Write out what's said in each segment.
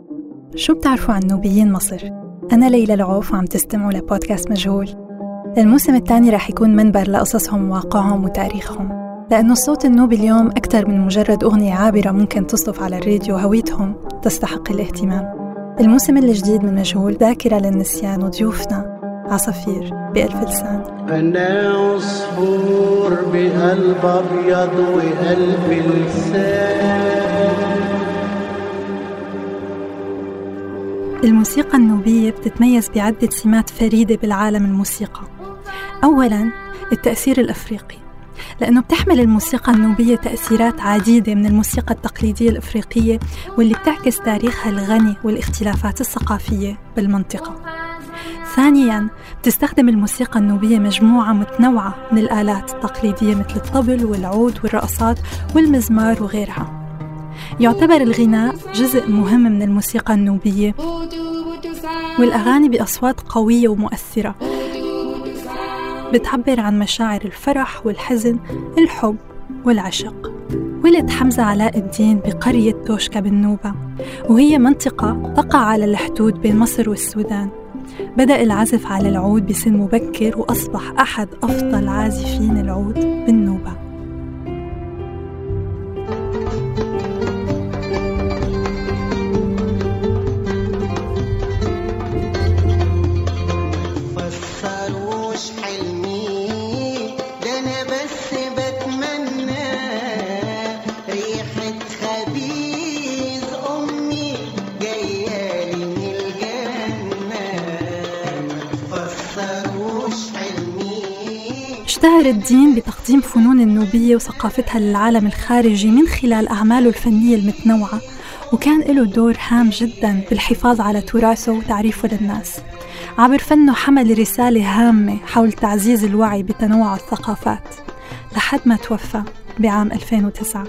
شو بتعرفوا عن نوبيين مصر؟ أنا ليلى العوف وعم تستمعوا لبودكاست مجهول الموسم الثاني رح يكون منبر لقصصهم وواقعهم وتاريخهم لأنه الصوت النوبي اليوم أكثر من مجرد أغنية عابرة ممكن تصف على الراديو هويتهم تستحق الاهتمام الموسم الجديد من مجهول ذاكرة للنسيان وضيوفنا عصافير بألف لسان أنا عصفور بقلب أبيض وقلب لسان الموسيقى النوبية بتتميز بعدة سمات فريدة بالعالم الموسيقى أولاً التأثير الأفريقي لأنه بتحمل الموسيقى النوبية تأثيرات عديدة من الموسيقى التقليدية الأفريقية واللي بتعكس تاريخها الغني والاختلافات الثقافية بالمنطقة ثانياً بتستخدم الموسيقى النوبية مجموعة متنوعة من الآلات التقليدية مثل الطبل والعود والرقصات والمزمار وغيرها يعتبر الغناء جزء مهم من الموسيقى النوبية والأغاني بأصوات قوية ومؤثرة بتعبر عن مشاعر الفرح والحزن الحب والعشق ولد حمزة علاء الدين بقرية توشكا بالنوبة وهي منطقة تقع على الحدود بين مصر والسودان بدأ العزف على العود بسن مبكر وأصبح أحد أفضل عازفين العود بالنوبة اشتهر الدين بتقديم فنون النوبية وثقافتها للعالم الخارجي من خلال أعماله الفنية المتنوعة وكان له دور هام جدا بالحفاظ على تراثه وتعريفه للناس عبر فنه حمل رسالة هامة حول تعزيز الوعي بتنوع الثقافات لحد ما توفى بعام 2009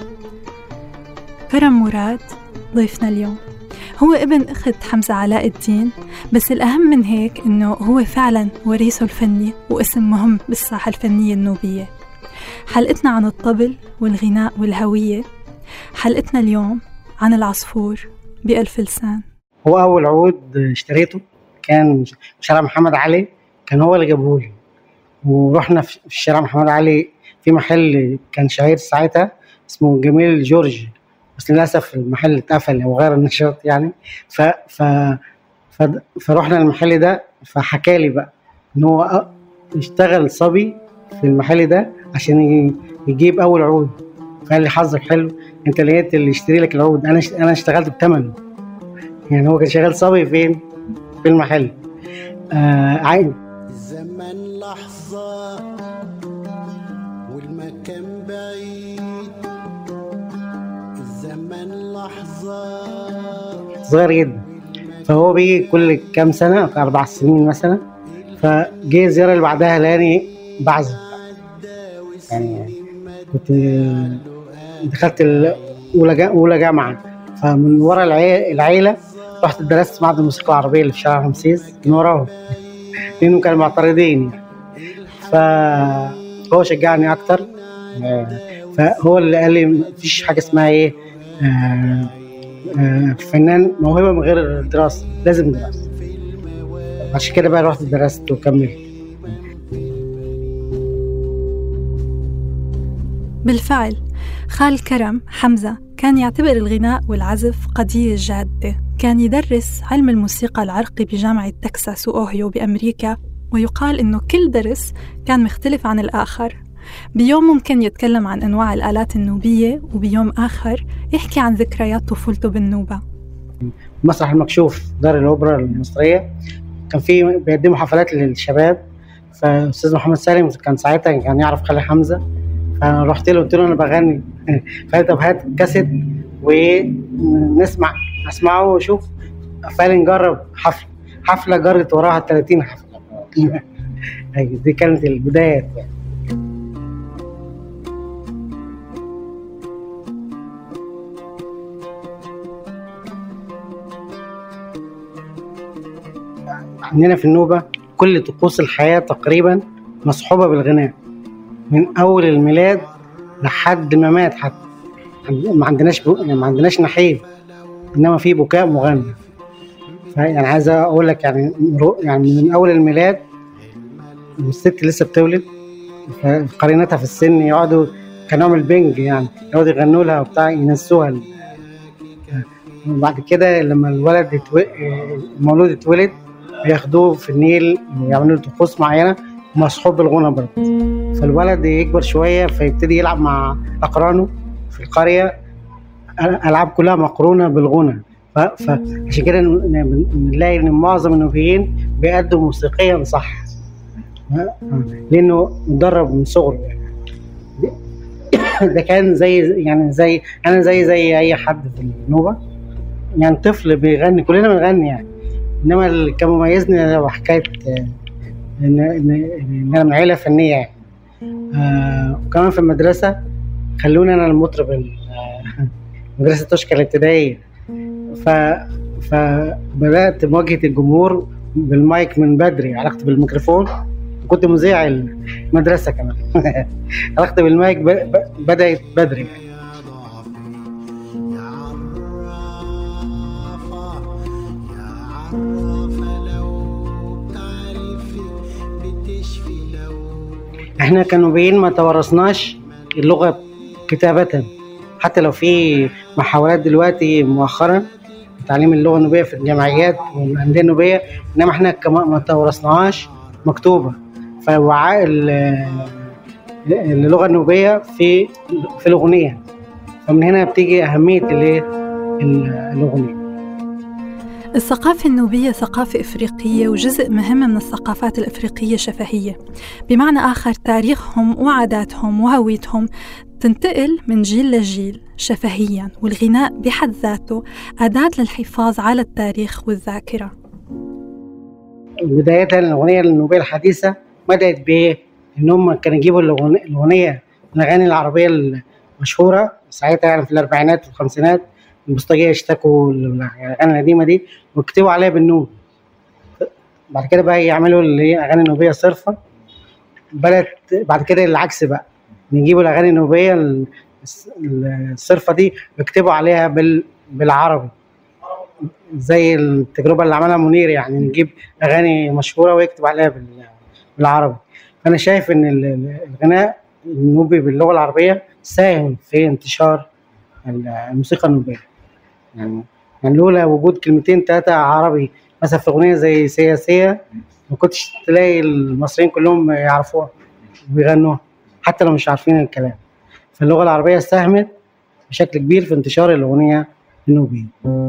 كرم مراد ضيفنا اليوم هو ابن أخت حمزة علاء الدين بس الأهم من هيك إنه هو فعلا وريثه الفني واسم مهم بالساحة الفنية النوبية حلقتنا عن الطبل والغناء والهوية حلقتنا اليوم عن العصفور بألف لسان هو أول عود اشتريته كان شارع محمد علي كان هو اللي جابه لي ورحنا في الشارع محمد علي في محل كان شهير ساعتها اسمه جميل جورج بس للاسف المحل اتقفل او غير النشاط يعني ف ف ف فروحنا المحل ده فحكى لي بقى ان هو اشتغل صبي في المحل ده عشان يجيب اول عود فقال لي حظك حلو انت لقيت اللي يشتري لك العود انا انا اشتغلت بثمنه يعني هو كان شغال صبي فين في المحل آه عين الزمن لحظة والمكان بعيد الزمن لحظة صغير جدا فهو بيجي كل كام سنة أربع سنين مثلا فجه الزيارة اللي بعدها لاني بعزف يعني كنت دخلت أولى أولى جامعة فمن ورا العيلة رحت درست معهد الموسيقى العربية اللي في شارع رمسيس من وراهم لأنهم كانوا معترضين فهو شجعني أكتر فهو اللي قال لي مفيش حاجة اسمها إيه آه آه فنان موهبة من غير دراسة لازم دراسة عشان كده بقى رحت درست وكملت بالفعل خال كرم حمزة كان يعتبر الغناء والعزف قضية جادة كان يدرس علم الموسيقى العرقي بجامعة تكساس وأوهيو بأمريكا ويقال إنه كل درس كان مختلف عن الآخر بيوم ممكن يتكلم عن أنواع الآلات النوبية وبيوم آخر يحكي عن ذكريات طفولته بالنوبة مسرح المكشوف دار الأوبرا المصرية كان في بيقدموا حفلات للشباب فأستاذ محمد سالم كان ساعتها كان يعرف خالي حمزة فرحت له قلت له أنا بغني فقال طب هات كاسيت ونسمع اسمعه وشوف فعلا نجرب حفله حفله جرت وراها 30 حفله دي كانت البدايات يعني عندنا في النوبة كل طقوس الحياة تقريبا مصحوبة بالغناء من أول الميلاد لحد ما مات حتى ما عندناش ما عندناش نحيب انما في بكاء مغنى يعني عايز اقول لك يعني يعني من اول الميلاد والست لسه بتولد قرينتها في السن يقعدوا كنوع من البنج يعني يقعدوا يغنوا لها وبتاع ينسوها وبعد كده لما الولد يتو... المولود يتولد بياخدوه في النيل ويعملوا له طقوس معينه مصحوب بالغنى برضه فالولد يكبر شويه فيبتدي يلعب مع اقرانه في القريه العاب كلها مقرونه بالغنى فعشان كده بنلاقي ان معظم النوبيين بيأدوا موسيقيا صح لانه مدرب من صغره ده كان زي يعني زي انا زي زي اي حد في النوبه يعني طفل بيغني كلنا بنغني يعني انما اللي كان مميزني هو حكايه ان ان ان انا من عيله فنيه يعني آه وكمان في المدرسه خلوني انا المطرب مدرسه توشكا الابتدائيه ف فبدات مواجهه الجمهور بالمايك من بدري علاقتي بالميكروفون كنت مذيع المدرسه كمان علاقتي بالمايك بدات بدري يعني. احنا كنوبيين ما تورثناش اللغه كتابه حتى لو في محاولات دلوقتي مؤخرا تعليم اللغه النوبيه في الجمعيات والانديه النوبيه انما احنا ما تورثناهاش مكتوبه فوعاء اللغه النوبيه في في الاغنيه فمن هنا بتيجي اهميه الاغنيه الثقافة النوبية ثقافة إفريقية وجزء مهم من الثقافات الإفريقية شفهية بمعنى آخر تاريخهم وعاداتهم وهويتهم تنتقل من جيل لجيل شفهيا والغناء بحد ذاته أداة للحفاظ على التاريخ والذاكرة بداية الأغنية النوبية الحديثة بدأت بإيه؟ إن هم كانوا يجيبوا الأغنية الأغاني العربية المشهورة ساعتها يعني في الأربعينات والخمسينات البوسطجيه اشتكوا الاغاني القديمه دي وكتبوا عليها بالنوب بعد كده بقى يعملوا اللي هي اغاني نوبيه صرفه بدات بعد كده العكس بقى نجيبوا الاغاني النوبيه الصرفه دي ويكتبوا عليها بال بالعربي زي التجربه اللي عملها منير يعني نجيب اغاني مشهوره ويكتب عليها بالعربي فانا شايف ان الغناء النوبي باللغه العربيه ساهم في انتشار الموسيقى النوبيه يعني يعني لولا وجود كلمتين ثلاثة عربي مثلا في أغنية زي سياسية ما كنتش تلاقي المصريين كلهم يعرفوها ويغنوها حتى لو مش عارفين الكلام فاللغة العربية ساهمت بشكل كبير في انتشار الأغنية النوبية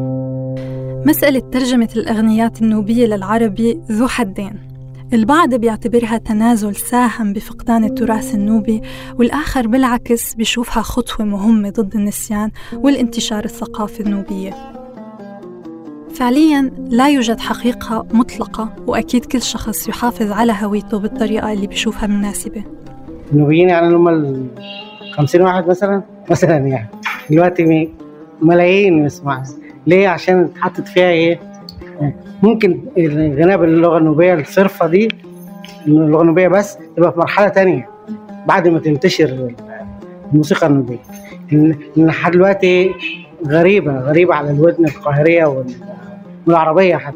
مسألة ترجمة الأغنيات النوبية للعربي ذو حدين البعض بيعتبرها تنازل ساهم بفقدان التراث النوبي والآخر بالعكس بيشوفها خطوة مهمة ضد النسيان والانتشار الثقافي النوبية فعليا لا يوجد حقيقة مطلقة وأكيد كل شخص يحافظ على هويته بالطريقة اللي بيشوفها مناسبة النوبيين يعني هم ال 50 واحد مثلا مثلا يعني دلوقتي ملايين يسمعوا ليه عشان اتحطت فيها ايه ممكن الغناء باللغه النوبيه الصرفه دي اللغه النوبيه بس تبقى في مرحله تانية بعد ما تنتشر الموسيقى النوبيه لحد دلوقتي غريبه غريبه على الودن القاهريه والعربيه حتى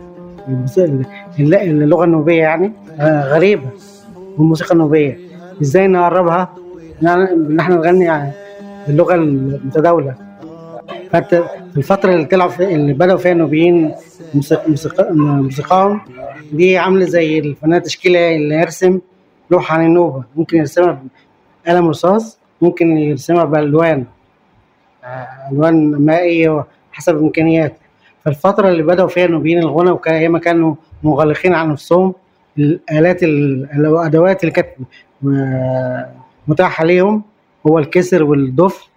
اللغه النوبيه يعني غريبه والموسيقى النوبيه ازاي نقربها ان احنا نغني باللغه المتداوله فانت في الفتره اللي طلعوا اللي بداوا فيها النوبيين موسيقى موسيقاهم دي عامله زي الفنان التشكيلي اللي يرسم لوحه عن النوبه ممكن يرسمها بقلم رصاص ممكن يرسمها بالوان الوان مائيه حسب الامكانيات فالفتره اللي بداوا فيها النوبيين الغنى وكان كانوا مغلقين على نفسهم الالات الادوات اللي كانت متاحه ليهم هو الكسر والضفر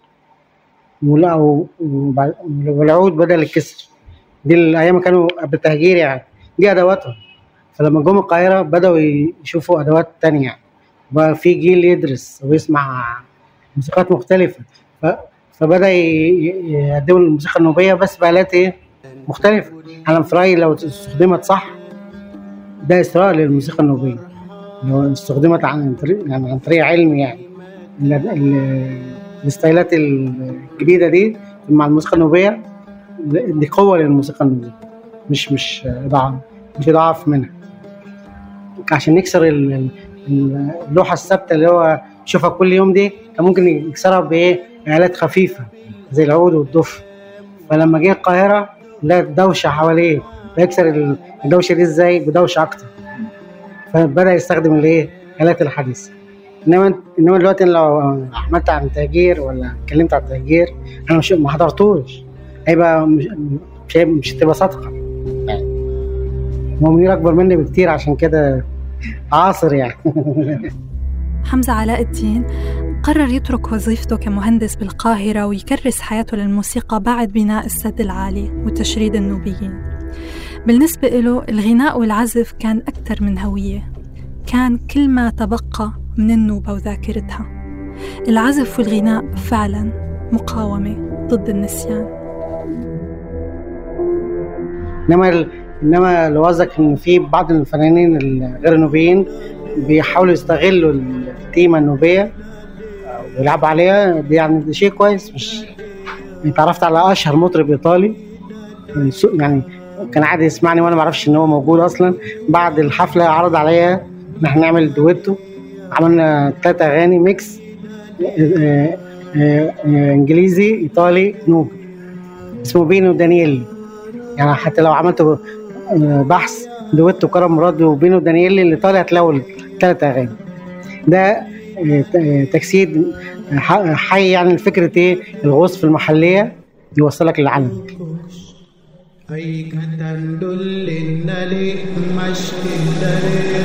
والعود بدل الكسر دي الايام كانوا بالتهجير يعني دي ادواتهم فلما جم القاهره بداوا يشوفوا ادوات تانية يعني بقى في جيل يدرس ويسمع موسيقات مختلفه ف... فبدا يقدموا الموسيقى النوبيه بس بآلات ايه مختلفه انا في رايي لو استخدمت صح ده اسراء للموسيقى النوبيه لو استخدمت عن طريق يعني عن طريق علمي يعني الستايلات الجديده دي مع الموسيقى النوبيه دي قوه للموسيقى النوبيه مش مش ضعف مش ضعف منها عشان يكسر ال- ال- اللوحه الثابته اللي هو يشوفها كل يوم دي كان ممكن يكسرها بايه؟ آلات خفيفه زي العود والدف فلما جه القاهره لقى دوشه حواليه فيكسر ال- الدوشه دي ازاي؟ بدوشه اكتر فبدا يستخدم الايه؟ الآلات الحديثه انما انما دلوقتي لو عملت عن تهجير ولا اتكلمت عن تهجير انا مش ما حضرتوش هيبقى مش مش, هيبقى- مش هتبقى صادقه هو منير اكبر مني بكتير عشان كده عاصر يعني حمزة علاء الدين قرر يترك وظيفته كمهندس بالقاهرة ويكرس حياته للموسيقى بعد بناء السد العالي وتشريد النوبيين بالنسبة له الغناء والعزف كان أكثر من هوية كان كل ما تبقى من النوبة وذاكرتها العزف والغناء فعلا مقاومة ضد النسيان انما ال... انما لو قصدك ان في بعض الفنانين الغير النوبيين بيحاولوا يستغلوا التيمه النوبيه ويلعبوا عليها دي يعني ده شيء كويس مش اتعرفت على اشهر مطرب ايطالي يعني كان عادي يسمعني وانا ما اعرفش ان هو موجود اصلا بعد الحفله عرض عليا ان احنا نعمل دويتو عملنا ثلاث اغاني ميكس آه، آه، آه، انجليزي ايطالي نوبي اسمه بينو دانييلي يعني حتى لو عملتوا آه، بحث دويتو كرم مراد وبينو دانييلي اللي طالع هتلاقوا الثلاث اغاني ده آه، ت- آه، تجسيد ح- حي يعني فكره ايه الغوص المحليه يوصلك للعالم أي كتندل للنلي مشكلة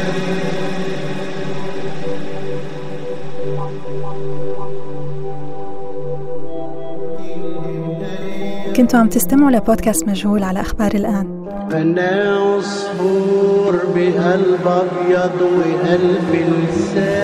كنتوا عم تستمعوا لبودكاست مجهول على أخبار الآن أنا عصفور بقلب أبيض وقلب لسان